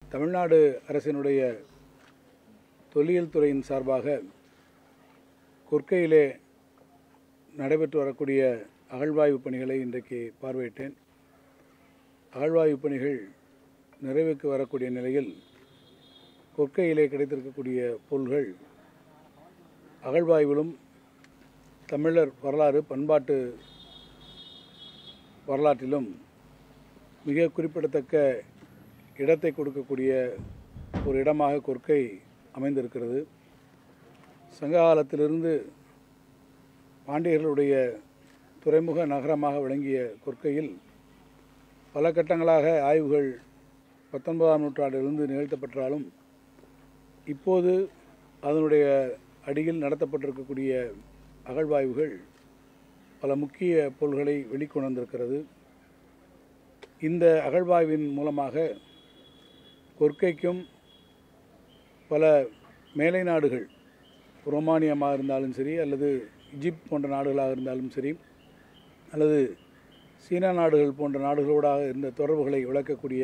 தமிழ்நாடு அரசினுடைய தொல்லியல் துறையின் சார்பாக கொற்கையிலே நடைபெற்று வரக்கூடிய அகழ்வாய்வு பணிகளை இன்றைக்கு பார்வையிட்டேன் அகழ்வாய்வு பணிகள் நிறைவுக்கு வரக்கூடிய நிலையில் கொற்கையிலே கிடைத்திருக்கக்கூடிய பொருள்கள் அகழ்வாய்விலும் தமிழர் வரலாறு பண்பாட்டு வரலாற்றிலும் மிக குறிப்பிடத்தக்க இடத்தை கொடுக்கக்கூடிய ஒரு இடமாக கொற்கை அமைந்திருக்கிறது சங்ககாலத்திலிருந்து பாண்டியர்களுடைய துறைமுக நகரமாக விளங்கிய கொற்கையில் பல கட்டங்களாக ஆய்வுகள் பத்தொன்பதாம் நூற்றாண்டிலிருந்து நிகழ்த்தப்பட்டாலும் இப்போது அதனுடைய அடியில் நடத்தப்பட்டிருக்கக்கூடிய அகழ்வாய்வுகள் பல முக்கிய பொருள்களை வெளிக்கொணர்ந்திருக்கிறது இந்த அகழ்வாய்வின் மூலமாக கொற்கைக்கும் பல மேலை நாடுகள் ரோமானியமாக இருந்தாலும் சரி அல்லது இஜிப்ட் போன்ற நாடுகளாக இருந்தாலும் சரி அல்லது சீனா நாடுகள் போன்ற நாடுகளோடாக இருந்த தொடர்புகளை விளக்கக்கூடிய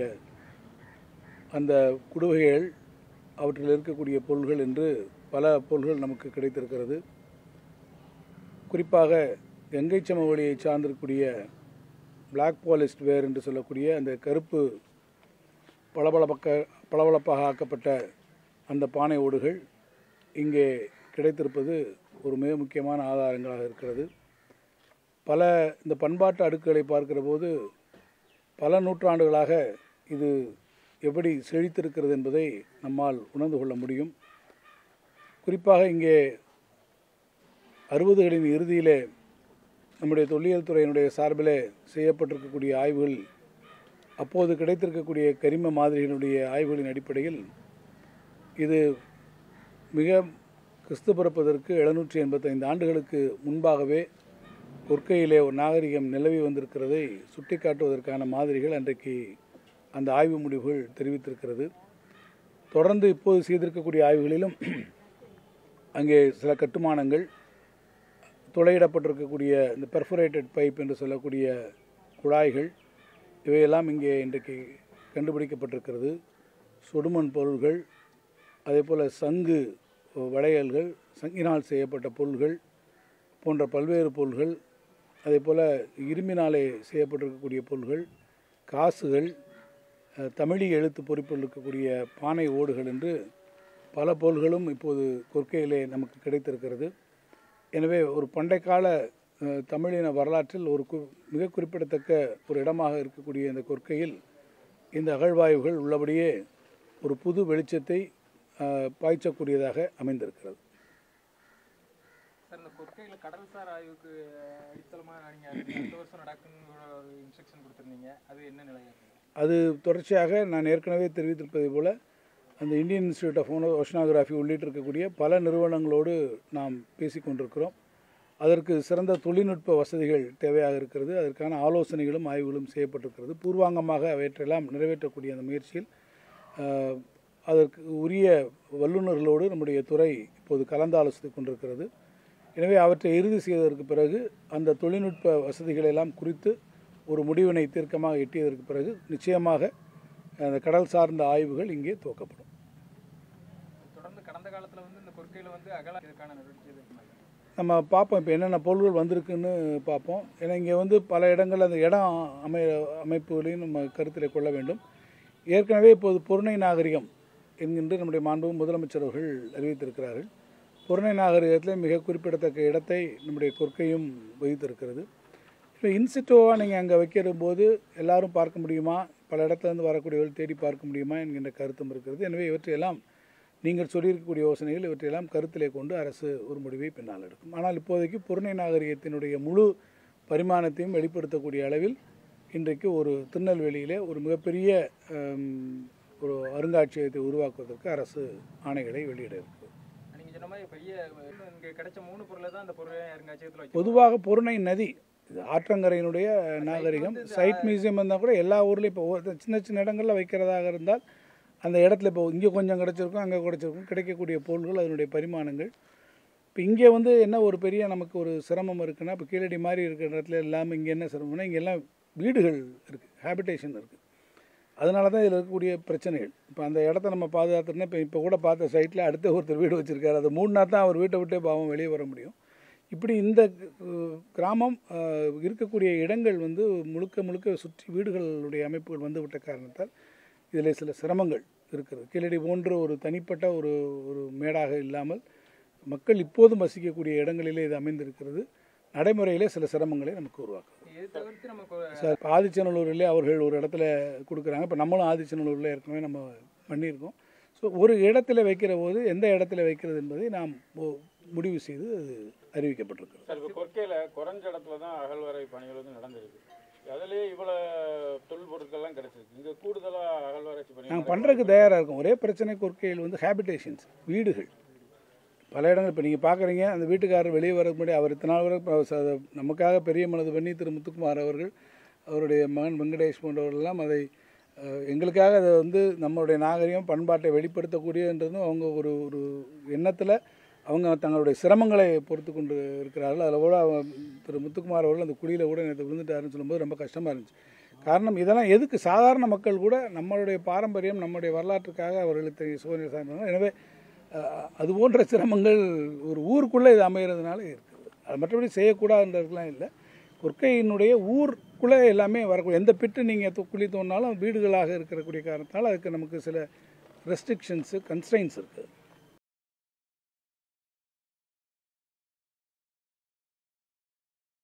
அந்த குடுவைகள் அவற்றில் இருக்கக்கூடிய பொருள்கள் என்று பல பொருள்கள் நமக்கு கிடைத்திருக்கிறது குறிப்பாக கங்கை சமவெளியை சார்ந்திருக்கக்கூடிய பிளாக் பாலிஸ்ட் வேர் என்று சொல்லக்கூடிய அந்த கருப்பு பளபளப்பக்க பளபளப்பாக ஆக்கப்பட்ட அந்த பானை ஓடுகள் இங்கே கிடைத்திருப்பது ஒரு மிக முக்கியமான ஆதாரங்களாக இருக்கிறது பல இந்த பண்பாட்டு அடுக்குகளை பார்க்கிற போது பல நூற்றாண்டுகளாக இது எப்படி செழித்திருக்கிறது என்பதை நம்மால் உணர்ந்து கொள்ள முடியும் குறிப்பாக இங்கே அறுபதுகளின் இறுதியிலே நம்முடைய தொல்லியல் துறையினுடைய சார்பில் செய்யப்பட்டிருக்கக்கூடிய ஆய்வுகள் அப்போது கிடைத்திருக்கக்கூடிய கரிம மாதிரிகளுடைய ஆய்வுகளின் அடிப்படையில் இது மிக கிறிஸ்து பிறப்பதற்கு எழுநூற்றி எண்பத்தைந்து ஆண்டுகளுக்கு முன்பாகவே கொற்கையிலே ஒரு நாகரிகம் நிலவி வந்திருக்கிறதை சுட்டிக்காட்டுவதற்கான மாதிரிகள் அன்றைக்கு அந்த ஆய்வு முடிவுகள் தெரிவித்திருக்கிறது தொடர்ந்து இப்போது செய்திருக்கக்கூடிய ஆய்வுகளிலும் அங்கே சில கட்டுமானங்கள் துளையிடப்பட்டிருக்கக்கூடிய இந்த பெர்ஃபரேட்டட் பைப் என்று சொல்லக்கூடிய குழாய்கள் இவையெல்லாம் இங்கே இன்றைக்கு கண்டுபிடிக்கப்பட்டிருக்கிறது சுடுமண் பொருள்கள் அதே போல் சங்கு வளையல்கள் சங்கினால் செய்யப்பட்ட பொருள்கள் போன்ற பல்வேறு பொருள்கள் அதே போல் இரும்பினாலே செய்யப்பட்டிருக்கக்கூடிய பொருள்கள் காசுகள் அஹ், தமிழி எழுத்து பொறிப்பில் இருக்கக்கூடிய பானை ஓடுகள் என்று பல பொருள்களும் இப்போது கொற்கையிலே நமக்கு கிடைத்திருக்கிறது எனவே ஒரு பண்டைக்கால அஹ், தமிழின வரலாற்றில் ஒரு கு மிக குறிப்பிடத்தக்க ஒரு இடமாக இருக்கக்கூடிய இந்த கொற்கையில் இந்த அகழ்வாய்வுகள் உள்ளபடியே ஒரு புது வெளிச்சத்தை அஹ், பாய்ச்சக்கூடியதாக அமைந்திருக்கிறது சார் இந்த கொற்கையில் கடல்சார் ஆய்வுக்கு அடித்தளமாக நீங்கள் அடுத்த வருஷம் நடக்குன்னு ஒரு இன்ஸ்ட்ரக்ஷன் கொடுத்துருந்தீங்க அது என்ன நிலையாக இருக்குது அது தொடர்ச்சியாக நான் ஏற்கனவே தெரிவித்திருப்பதை போல அந்த இந்தியன் இன்ஸ்டியூட் ஆஃப் ஓஷனாகிராஃபி உள்ளிட்டு இருக்கக்கூடிய பல நிறுவனங்களோடு நாம் பேசிக்கொண்டிருக்கிறோம் அதற்கு சிறந்த தொழில்நுட்ப வசதிகள் தேவையாக இருக்கிறது அதற்கான ஆலோசனைகளும் ஆய்வுகளும் செய்யப்பட்டிருக்கிறது பூர்வாங்கமாக அவற்றையெல்லாம் நிறைவேற்றக்கூடிய அந்த முயற்சியில் ஆஹ், அதற்கு உரிய வல்லுநர்களோடு நம்முடைய துறை இப்போது கலந்தாலோசித்துக் கொண்டிருக்கிறது எனவே அவற்றை இறுதி செய்ததற்கு பிறகு அந்த தொழில்நுட்ப வசதிகளை எல்லாம் குறித்து ஒரு முடிவினை தீர்க்கமாக எட்டியதற்கு பிறகு நிச்சயமாக அந்த கடல் சார்ந்த ஆய்வுகள் இங்கே துவக்கப்படும் தொடர்ந்து கடந்த காலத்தில் வந்து இந்த கொற்கையில் வந்து அகல இதுக்கான நடவடிக்கை எதுவும் இருக்குமா சார்? நம்ம பார்ப்போம் இப்போ என்னென்ன பொருள்கள் வந்திருக்குன்னு பார்ப்போம் ஏன்னா இங்கே வந்து பல இடங்கள் அந்த இடம் அமை அமைப்புகளையும் நம்ம கருத்தில் கொள்ள வேண்டும் ஏற்கனவே இப்போது பொருணை நாகரிகம் என்கின்ற நம்முடைய மாண்பு முதலமைச்சர் அவர்கள் அறிவித்திருக்கிறார்கள் பொருணை நாகரிகத்தில் மிக குறிப்பிடத்தக்க இடத்தை நம்முடைய கொற்கையும் வகித்திருக்கிறது இப்போ இன்சிட்டோவாக நீங்கள் அங்கே வைக்கிற போது எல்லாரும் பார்க்க முடியுமா பல இடத்துலேருந்து வரக்கூடியவர்கள் தேடி பார்க்க முடியுமா என்கின்ற கருத்தும் இருக்கிறது எனவே இவற்றையெல்லாம் நீங்கள் சொல்லியிருக்கக்கூடிய யோசனைகள் இவற்றையெல்லாம் கருத்திலே கொண்டு அரசு ஒரு முடிவை பின்னால் எடுக்கும் ஆனால் இப்போதைக்கு பொருணை நாகரிகத்தினுடைய முழு பரிமாணத்தையும் வெளிப்படுத்தக்கூடிய அளவில் இன்றைக்கு ஒரு திருநெல்வேலியிலே ஒரு மிகப்பெரிய ஹம், ஒரு அருங்காட்சியகத்தை உருவாக்குவதற்கு அரசு ஆணைகளை வெளியிட இருக்கிறது நீங்க சொன்ன மாதிரி பெரிய இங்கே கிடைச்ச மூணு பொருளை தான் அந்த பொருளை அருங்காட்சியகத்தில் வைக்க பொதுவாக பொருணை நதி இது ஆற்றங்கரையினுடைய நாகரிகம் சைட் மியூசியம் இருந்தால் கூட எல்லா ஊர்லேயும் இப்போ ஒரு சின்ன சின்ன இடங்களில் வைக்கிறதாக இருந்தால் அந்த இடத்துல இப்போ இங்கே கொஞ்சம் கிடச்சிருக்கும் அங்கே கிடச்சிருக்கும் கிடைக்கக்கூடிய பொருள்கள் அதனுடைய பரிமாணங்கள் இப்போ இங்கே வந்து என்ன ஒரு பெரிய நமக்கு ஒரு சிரமம் இருக்குன்னா இப்போ கீழடி மாதிரி இருக்கிற இடத்துல எல்லாமே இங்கே என்ன சிரமம்னா இங்கே எல்லாம் வீடுகள் இருக்குது ஹேபிடேஷன் இருக்குது அதனால தான் இதில் இருக்கக்கூடிய பிரச்சனைகள் இப்போ அந்த இடத்த நம்ம பாதுகாத்துனா இப்போ இப்போ கூட பார்த்த சைட்டில் அடுத்த ஒருத்தர் வீடு வச்சுருக்காரு அதை மூணுனா தான் அவர் வீட்டை விட்டே பாவம் வெளியே வர முடியும் இப்படி இந்த அஹ், கிராமம் அஹ், இருக்கக்கூடிய இடங்கள் வந்து முழுக்க முழுக்க சுற்றி வீடுகளுடைய அமைப்புகள் வந்து விட்ட காரணத்தால் இதில் சில சிரமங்கள் இருக்கிறது கீழடி போன்ற ஒரு தனிப்பட்ட ஒரு ஒரு மேடாக இல்லாமல் மக்கள் இப்போதும் வசிக்கக்கூடிய இடங்களிலே இது அமைந்திருக்கிறது நடைமுறையிலே சில சிரமங்களை நமக்கு உருவாக்குது இது தவிர்த்து நமக்கு ஒரு- சார் இப்போ ஆதிச்சநல்லூரிலே அவர்கள் ஒரு இடத்துல கொடுக்குறாங்க இப்போ நம்மளும் ஆதிச்சநல்லூரில் ஏற்கனவே நம்ம பண்ணியிருக்கோம் ஸோ ஒரு இடத்துல வைக்கிற போது எந்த இடத்துல வைக்கிறது என்பதை நாம் மு- முடிவு செய்து அது அறிவிக்கப்பட்டிருக்கிறது சார் இப்போ கொற்கையில் குறைஞ்ச இடத்துல தான் அகழ்வாரை பணிகள் வந்து நடந்திருக்கு அதுலேயே இவ்வளோ தொழில் பொருட்கள்லாம் கிடைச்சிருக்கு இங்கே கூடுதலாக அகழ்வாராய்ச்சி பணி நாங்கள் பண்ணுறதுக்கு தயாராக இருக்கோம் ஒரே பிரச்சனை கொற்கையில் வந்து ஹேபிடேஷன்ஸ் வீடுகள் பல இடங்கள் இப்போ நீங்கள் பார்க்குறீங்க அந்த வீட்டுக்காரர் வெளியே வரதுக்கு முன்னாடி அவர் இத்தனை நாள் வரை இப்ப ச- நமக்காக பெரிய மனது பண்ணி திரு முத்துக்குமார் அவர்கள் அவருடைய மகன் வெங்கடேஷ் போன்றவர்களெல்லாம் அதை அஹ், எங்களுக்காக அதை வந்து நம்மளுடைய நாகரிகம் பண்பாட்டை வெளிப்படுத்தக்கூடியன்றதும் அவங்க ஒரு ஒரு எண்ணத்தில் அவங்க தங்களுடைய சிரமங்களை பொறுத்து கொண்டு இருக்கிறார்கள் அதில் கூட அவன் திரு முத்துக்குமார் அவர்கள் அந்த குழியில் கூட நேற்று விழுந்துட்டாருன்னு சொல்லும்போது ரொம்ப கஷ்டமாக இருந்துச்சு காரணம் இதெல்லாம் எதுக்கு சாதாரண மக்கள் கூட நம்மளுடைய பாரம்பரியம் நம்முடைய வரலாற்றுக்காக அவர்களுக்கு சுதந்திர சார்ந்தாங்க எனவே அஹ், அது போன்ற சிரமங்கள் ஒரு ஊருக்குள்ளே இது அமைகிறதுனால இருக்குது அது மற்றபடி செய்யக்கூடாதுன்றதுலாம் இல்லை கொற்கையினுடைய ஊருக்குள்ளே எல்லாமே வரக்கூடிய எந்த பிட்டு நீங்கள் குழி தோண்டினாலும் வீடுகளாக இருக்கக்கூடிய காரணத்தால் அதுக்கு நமக்கு சில ரெஸ்ட்ரிக்ஷன்ஸு கன்ஸ்ட்ரைன்ஸ் இருக்குது